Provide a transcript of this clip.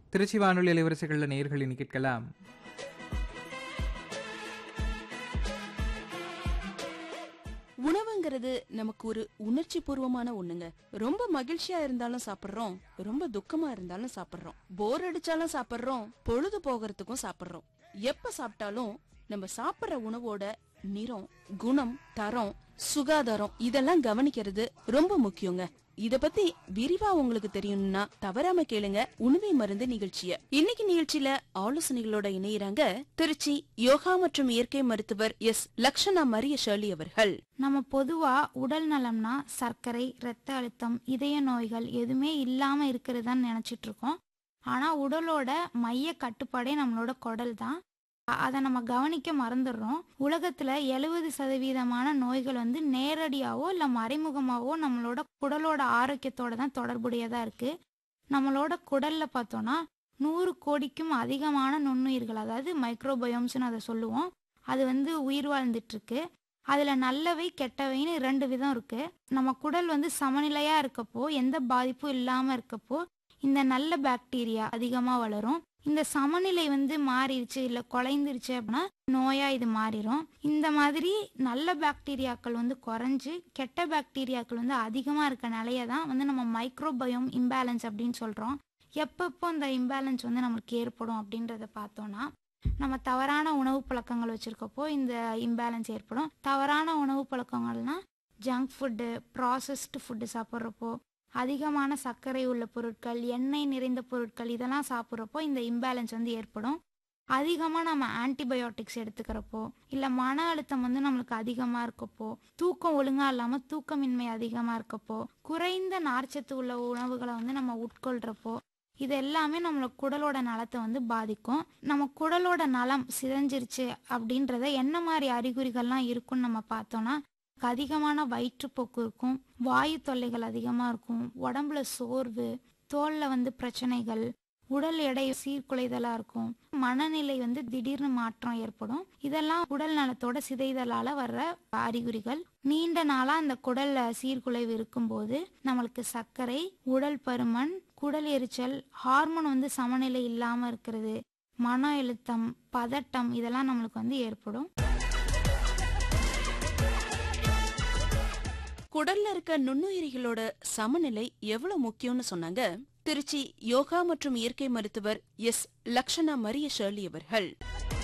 திருச்சி வானொலி அலைவரிசைகளில் நேர்களின் கேட்கலாம் உணவுங்கிறது நமக்கு ஒரு உணர்ச்சி பூர்வமான ஒண்ணுங்க ரொம்ப மகிழ்ச்சியா இருந்தாலும் சாப்பிடுறோம் ரொம்ப துக்கமா இருந்தாலும் சாப்பிடுறோம் போர் அடிச்சாலும் சாப்பிடுறோம் பொழுது போகிறதுக்கும் சாப்பிடுறோம் எப்ப சாப்பிட்டாலும் நம்ம சாப்பிடுற உணவோட நிறம் குணம் தரம் சுகாதாரம் இதெல்லாம் கவனிக்கிறது ரொம்ப முக்கியங்க இத பத்தி விரிவா உங்களுக்கு தெரியணும்னா தவறாம கேளுங்க உணவை மருந்து நிகழ்ச்சிய இன்னைக்கு நிகழ்ச்சியில ஆலோசனைகளோட இணையறாங்க திருச்சி யோகா மற்றும் இயற்கை மருத்துவர் எஸ் லக்ஷனா மரிய ஷர்லி அவர்கள் நம்ம பொதுவா உடல் நலம்னா சர்க்கரை இரத்த அழுத்தம் இதய நோய்கள் எதுவுமே இல்லாம இருக்கிறதான்னு நினைச்சிட்டு இருக்கோம் ஆனா உடலோட மைய கட்டுப்பாடே நம்மளோட குடல் தான் அ- அதை நம்ம கவனிக்க மறந்துடுறோம் உலகத்துல எழுபது சதவீதமான நோய்கள் வந்து நேரடியாவோ இல்ல மறைமுகமாவோ நம்மளோட குடலோட ஆரோக்கியத்தோட தான் தொடர்புடையதா இருக்கு நம்மளோட குடல்ல பார்த்தோம்னா நூறு கோடிக்கும் அதிகமான நுண்ணுயிர்கள் அதாவது மைக்ரோபயோம்ஸ்னு அதை சொல்லுவோம் அது வந்து உயிர் வாழ்ந்துட்டு இருக்கு அதுல நல்லவை கெட்டவைன்னு ரெண்டு விதம் இருக்கு நம்ம குடல் வந்து சமநிலையா இருக்கப்போ எந்த பாதிப்பும் இல்லாம இருக்கப்போ இந்த நல்ல பாக்டீரியா அதிகமா வளரும் இந்த சமநிலை வந்து மாறிடுச்சு இல்ல குலைந்துருச்சு அப்படின்னா நோயா இது மாறிடும் இந்த மாதிரி நல்ல பாக்டீரியாக்கள் வந்து குறைஞ்சு கெட்ட பாக்டீரியாக்கள் வந்து அதிகமா இருக்க நிலைய தான் வந்து நம்ம மைக்ரோபயோம் இம்பேலன்ஸ் அப்படின்னு சொல்றோம் எப்பப்போ இந்த இம்பேலன்ஸ் வந்து நம்மளுக்கு ஏற்படும் அப்படின்றத பார்த்தோம்னா நம்ம தவறான உணவு பழக்கங்கள் வச்சிருக்கப்போ இந்த இம்பேலன்ஸ் ஏற்படும் தவறான உணவு பழக்கங்கள்னா ஜங்க் ஃபுட்டு ப்ராசஸ்டு ஃபுட்டு சாப்பிட்றப்போ அதிகமான சர்க்கரை உள்ள பொருட்கள் எண்ணெய் நிறைந்த பொருட்கள் இதெல்லாம் சாப்பிட்றப்போ இந்த இம்பேலன்ஸ் வந்து ஏற்படும் அதிகமாக நம்ம ஆன்டிபயோட்டிக்ஸ் எடுத்துக்கிறப்போ இல்லை மன அழுத்தம் வந்து நம்மளுக்கு அதிகமாக இருக்கப்போ தூக்கம் ஒழுங்காக இல்லாமல் தூக்கமின்மை அதிகமாக இருக்கப்போ குறைந்த நார்ச்சத்து உள்ள உணவுகளை வந்து நம்ம உட்கொள்கிறப்போ இது எல்லாமே நம்மளோட குடலோட நலத்தை வந்து பாதிக்கும் நம்ம குடலோட நலம் சிதைஞ்சிருச்சு அப்படின்றத என்ன மாதிரி அறிகுறிகள்லாம் இருக்குன்னு நம்ம பார்த்தோம்னா அதிகமான வயிற்றுப்போக்கு இருக்கும் வாயு தொல்லைகள் அதிகமாக இருக்கும் உடம்புல சோர்வு தோல்ல வந்து பிரச்சனைகள் உடல் எடை சீர்குலைதலா இருக்கும் மனநிலை வந்து திடீர்னு மாற்றம் ஏற்படும் இதெல்லாம் உடல் நலத்தோட சிதைதலால வர்ற அறிகுறிகள் நீண்ட நாளா அந்த குடல்ல சீர்குலைவு இருக்கும்போது நம்மளுக்கு சர்க்கரை உடல் பருமன் குடல் எரிச்சல் ஹார்மோன் வந்து சமநிலை இல்லாம இருக்கிறது மன அழுத்தம் பதட்டம் இதெல்லாம் நம்மளுக்கு வந்து ஏற்படும் குடல்ல இருக்க நுண்ணுயிரிகளோட சமநிலை எவ்வளவு முக்கியம்னு சொன்னாங்க திருச்சி யோகா மற்றும் இயற்கை மருத்துவர் எஸ் லக்ஷனா மரிய ஷர்லி அவர்கள்